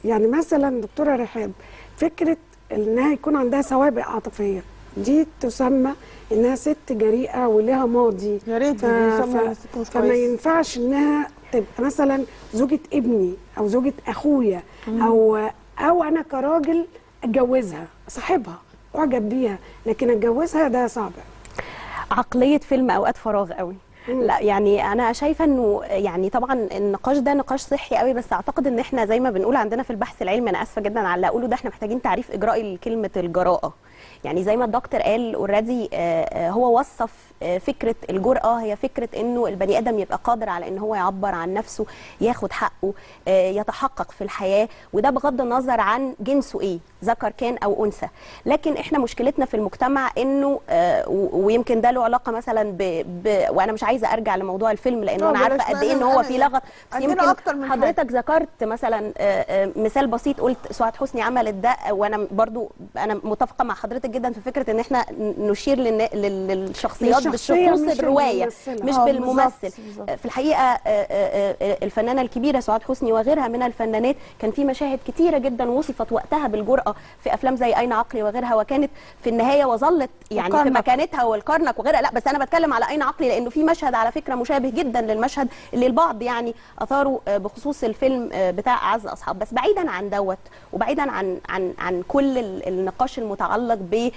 يعني مثلا دكتوره رحاب فكره انها يكون عندها سوابق عاطفيه دي تسمى انها ست جريئه ولها ماضي يا ريت ف... بيسموا ف... ست مش فما كويس. ينفعش انها تبقى مثلا زوجة ابني او زوجة اخويا او او انا كراجل اتجوزها صاحبها اعجب بيها لكن اتجوزها ده صعب عقليه فيلم اوقات فراغ قوي لا يعني انا شايفه انه يعني طبعا النقاش ده نقاش صحي قوي بس اعتقد ان احنا زي ما بنقول عندنا في البحث العلمي انا اسفه جدا على اللي اقوله ده احنا محتاجين تعريف اجرائي لكلمه الجراءه يعني زي ما الدكتور قال اوريدي هو وصف آه، فكره الجرأه هي فكره انه البني ادم يبقى قادر على ان هو يعبر عن نفسه ياخد حقه آه، يتحقق في الحياه وده بغض النظر عن جنسه ايه ذكر كان او انثى لكن احنا مشكلتنا في المجتمع انه آه، و- ويمكن ده له علاقه مثلا ب... ب... وانا مش عايزه ارجع لموضوع الفيلم لانه لا، انا بلاش عارفه قد ايه بقى، ان هو أنا- في لغط بس عندنا يمكن أكتر من حاجة. حضرتك ذكرت مثلا آه، آه، مثال بسيط قلت سعاد حسني عملت ده وانا برضو انا متفقه مع حضرتك جدا في فكره ان احنا نشير للن- لل- للشخصيات للشخصية بالشخوص مش الروايه الممثلة. مش آه، بالممثل بالظبط، بالظبط. في الحقيقه آه، آه، آه، الفنانه الكبيره سعاد حسني وغيرها من الفنانات كان في مشاهد كتيره جدا وصفت وقتها بالجرأه في افلام زي اين عقلي وغيرها وكانت في النهايه وظلت يعني في وكرنك. مكانتها والكرنك وغيرها لا بس انا بتكلم على اين عقلي لانه في مشهد على فكره مشابه جدا للمشهد اللي البعض يعني اثاروا آه، بخصوص الفيلم آه، بتاع اعز اصحاب بس بعيدا عن دوت وبعيدا عن عن عن كل ال- النقاش المتعلق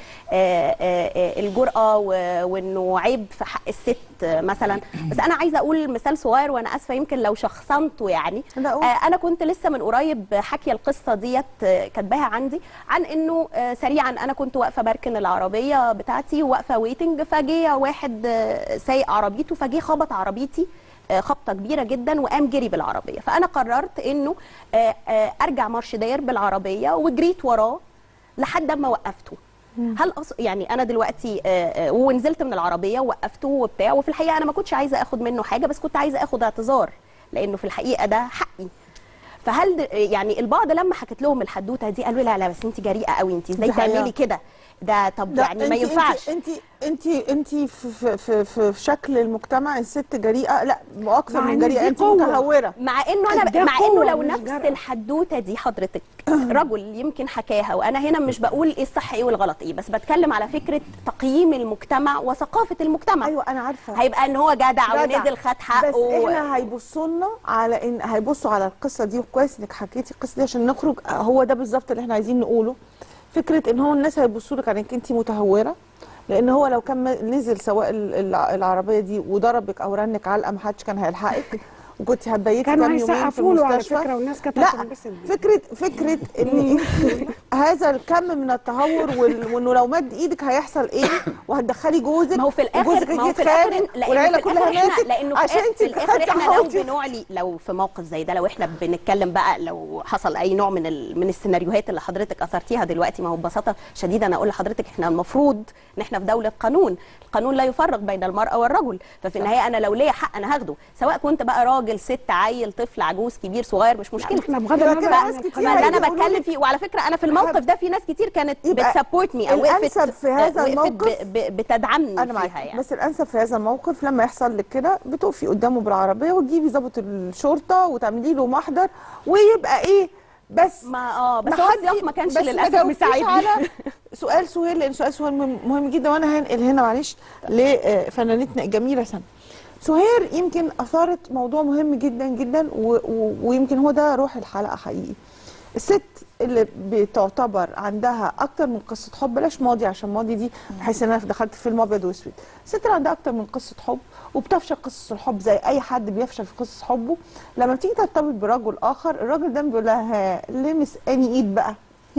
بالجرأه وانه عيب في حق الست آه، مثلا بس انا عايزه اقول مثال صغير وانا اسفه يمكن لو شخصنته يعني لا، قول. آه، انا كنت لسه من قريب حاكيه القصه ديت آه، كاتباها عندي عن انه آه، سريعا انا كنت واقفه بركن العربيه بتاعتي واقفه ويتنج فجه واحد آه، سايق عربيته فجه خبط عربيتي آه، خبطه كبيره جدا وقام جري بالعربيه فانا قررت انه آه، آه، ارجع مارش داير بالعربيه وجريت وراه لحد ما وقفته هل أص... يعني انا دلوقتي آه، آه، ونزلت من العربيه ووقفته وبتاع وفي الحقيقه انا ما كنتش عايزه اخد منه حاجه بس كنت عايزه اخد اعتذار لانه في الحقيقه ده حقي فهل د- يعني البعض لما حكيت لهم الحدوته دي قالوا لي لا لا بس انت جريئه قوي انت ازاي دي حقيقة. تعملي كده ده طب لا، يعني ما انت- ينفعش انت انت انت في في في, في, في شكل المجتمع الست جريئه لا اكثر مع من إن جريئه دي انت قوة. متهوره مع انه انا ده مع قوة انه لو مش نفس جرأة. الحدوته دي حضرتك رجل يمكن حكاها وانا هنا مش بقول ايه الصح ايه والغلط ايه بس بتكلم على فكره تقييم المجتمع وثقافه المجتمع ايوه انا عارفه هيبقى ان هو جدع جدع. ونزل خد بس حقه احنا هيبصوا لنا على ان هيبصوا على القصه دي وكويس انك حكيتي القصه دي عشان نخرج هو ده بالظبط اللي احنا عايزين نقوله فكره ان هو الناس هيبصوا لك على انك انت متهوره لان هو لو كان نزل سواء ال- الع- العربيه دي وضربك او رنك علقه ما حدش كان هيلحقك وكنت هتبيتي كانوا كام يومين في هيسقفوا له على المستشفى فكره والناس كانت لا هتنبسط بيه. فكره فكره ان انت هذا الكم من التهور وال- وانه لو مد ايدك هيحصل ايه وهتدخلي جوزك ما هو في الاخر وجوزك ما هو هيجي في الاخر يتخانق لانه والعيله في الاخر كلها احنا ماتت لانه في عشان الآخر- انت في الاخر خدتي احنا لو حقوقك. بنعلي لو في موقف زي ده لو احنا بنتكلم بقى لو حصل اي نوع من ال... من السيناريوهات اللي حضرتك اثرتيها دلوقتي ما هو ببساطه شديده انا اقول لحضرتك احنا المفروض ان احنا في دوله قانون القانون لا يفرق بين المراه والرجل ففي النهايه انا لو ليا حق انا هاخده سواء كنت بقى راجل ست عيل طفل عجوز كبير صغير مش مشكله احنا بغض يبقى النظر كده عن ناس كتير القانون. ما اللي انا هيجي يقولوا بتكلم لك- فيه وعلى فكره انا في الموقف ده في ناس كتير كانت يبقى بتسبورت مي او وقفت الأنسب في هذا وقفت الموقف- ب... ب... بتدعمني انا معاكي فيها يعني بس الانسب في هذا الموقف لما يحصل لك كده بتقفي قدامه بالعربيه وتجيبي ضابط الشرطه وتعملي له محضر ويبقى ايه بس ما اه بس ما هو حد- السياق ما كانش بس للاسف جاوبتيش مساعدني على سؤال سهيل لان سؤال سهيل مهم مهم جدا وانا هنقل هنا معلش لفنانتنا الجميله سنة سهير يمكن اثارت موضوع مهم جدا جدا و و ويمكن هو ده روح الحلقه حقيقي الست اللي بتعتبر عندها اكتر من قصه حب بلاش ماضي عشان ماضي دي بحيث ان انا دخلت فيلم ابيض واسود الست اللي عندها اكتر من قصه حب وبتفشل قصص الحب زي اي حد بيفشل في قصص حبه لما بتيجي ترتبط برجل اخر الراجل ده بيقول لها ها، لمس اني ايد بقى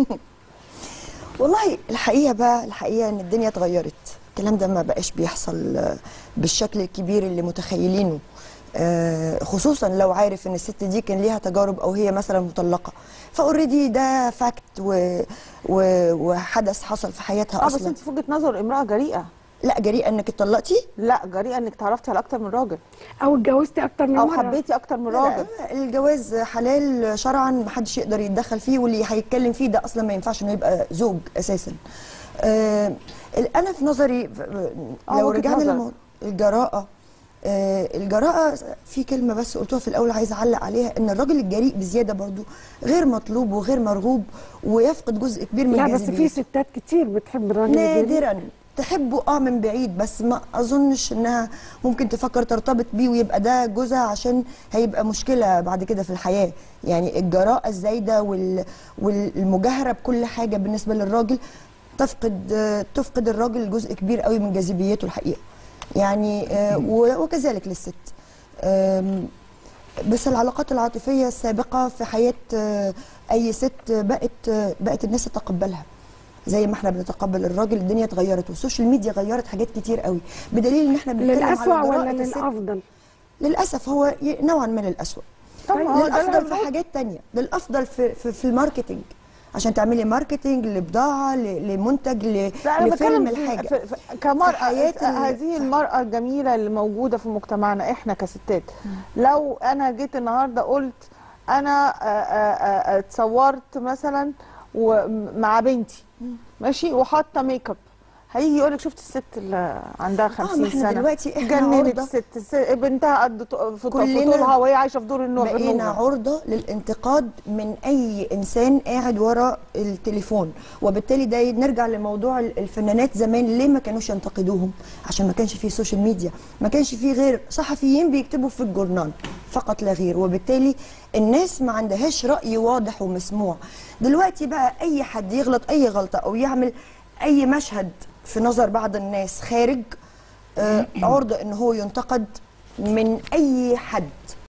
والله الحقيقه بقى الحقيقه ان الدنيا اتغيرت الكلام ده ما بقاش بيحصل آه، بالشكل الكبير اللي متخيلينه آه، خصوصا لو عارف ان الست دي كان ليها تجارب او هي مثلا مطلقه فاوريدي ده فاكت و... و... وحدث حصل في حياتها اه بس اصلا انت في وجهه نظر امراه جريئه لا جريئه انك اتطلقتي لا جريئه انك تعرفتي على اكتر من راجل او اتجوزتي اكتر من او مره حبيتي اكتر من راجل لا، الجواز حلال شرعا محدش يقدر يتدخل فيه واللي هيتكلم فيه ده اصلا ما ينفعش انه يبقى زوج اساسا آه انا في نظري ف- آه، لو وجهة رجعنا نظر. للموضوع الجراءه آه الجراءه في كلمه بس قلتوها في الاول عايزه اعلق عليها ان الراجل الجريء بزياده برضو غير مطلوب وغير مرغوب ويفقد جزء كبير من لا بس في جاذبيته. ستات كتير بتحب الراجل الجريء. نادرا تحبه اه من بعيد بس ما اظنش انها ممكن تفكر ترتبط بيه ويبقى ده جوزها عشان هيبقى مشكله بعد كده في الحياه يعني الجراءه الزايده وال والمجاهره بكل حاجه بالنسبه للراجل تفقد آه، تفقد الراجل جزء كبير قوي من جاذبيته الحقيقه يعني آه، و- وكذلك للست آم، بس العلاقات العاطفيه السابقه في حياه آه، اي ست بقت آه، بقت الناس تتقبلها زي ما احنا بنتقبل الراجل الدنيا اتغيرت والسوشيال ميديا غيرت حاجات كتير قوي بدليل ان احنا بنتكلم للأسوأ على ولا جراءة الست. للأفضل؟ للاسف هو ي- نوعا ما للاسوء طب ما هو ده اللي للافضل في هنقول. حاجات تانية للافضل في في, في الماركتينج عشان تعملي ماركتينج لبضاعه ل- لمنتج ل- لا انا لفيلم بتكلم الحاجه في في كمرأة في حياة ال- هذه المرأة الجميلة اللي موجودة في مجتمعنا احنا كستات لو انا جيت النهارده قلت انا آه، آه، آه، اتصورت مثلا ومع بنتي ماشي وحاطه ميك اب هيجي يقول لك شفت الست اللي عندها 50 ما احنا سنه دلوقتي احنا جننت عرضة. الست الست- بنتها قد ط- في ط- في كلنا طولها وهي عايشه في دور النور بقينا النور. عرضة للانتقاد من أي إنسان قاعد ورا التليفون وبالتالي ده نرجع لموضوع الفنانات زمان ليه ما كانوش ينتقدوهم عشان ما كانش فيه سوشيال ميديا ما كانش فيه غير صحفيين بيكتبوا في الجورنال فقط لا غير وبالتالي الناس ما عندهاش رأي واضح ومسموع دلوقتي بقى أي حد يغلط أي غلطة أو يعمل أي مشهد في نظر بعض الناس خارج آه، عرضة ان هو ينتقد من اي حد